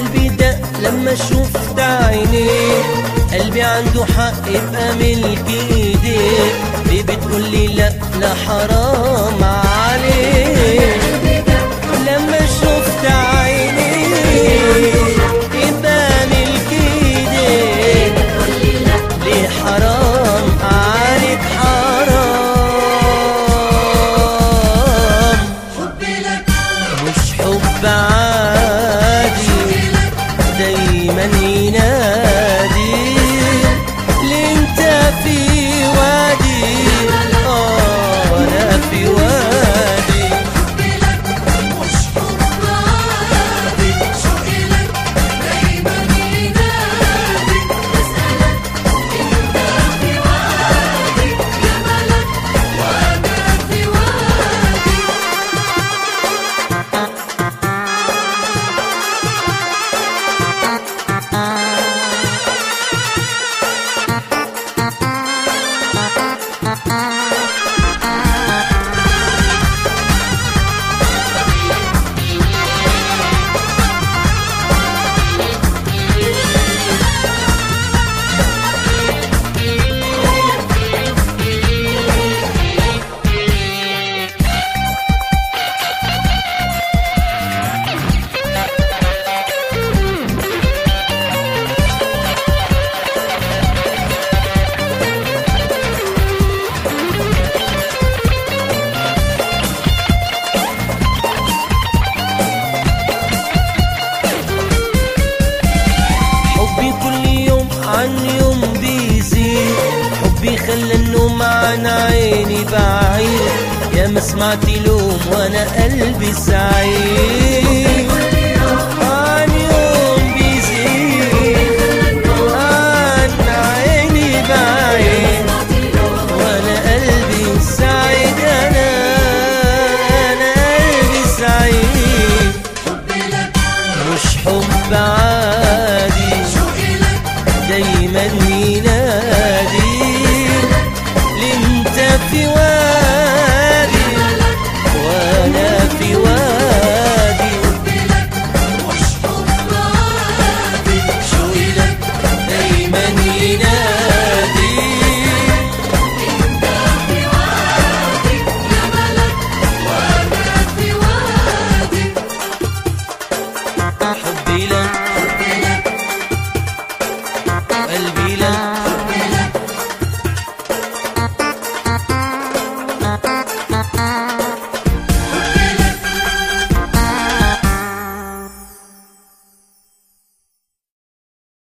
قلبي ده لما شفت عينيه قلبي عنده حق يبقى ملك ايديه ليه بتقولي لا لا حرام عليك لما شفت عينيه يبقى ملك ايديه ليه حرام عليك حرام مش حب عادي دايما ينادي ليه انت في وادي اه انا في وادي حبي كل يوم عن يوم بيزيد حبي خلى النوم عن عيني بعيد يا ما سمعت لوم وانا قلبي سعيد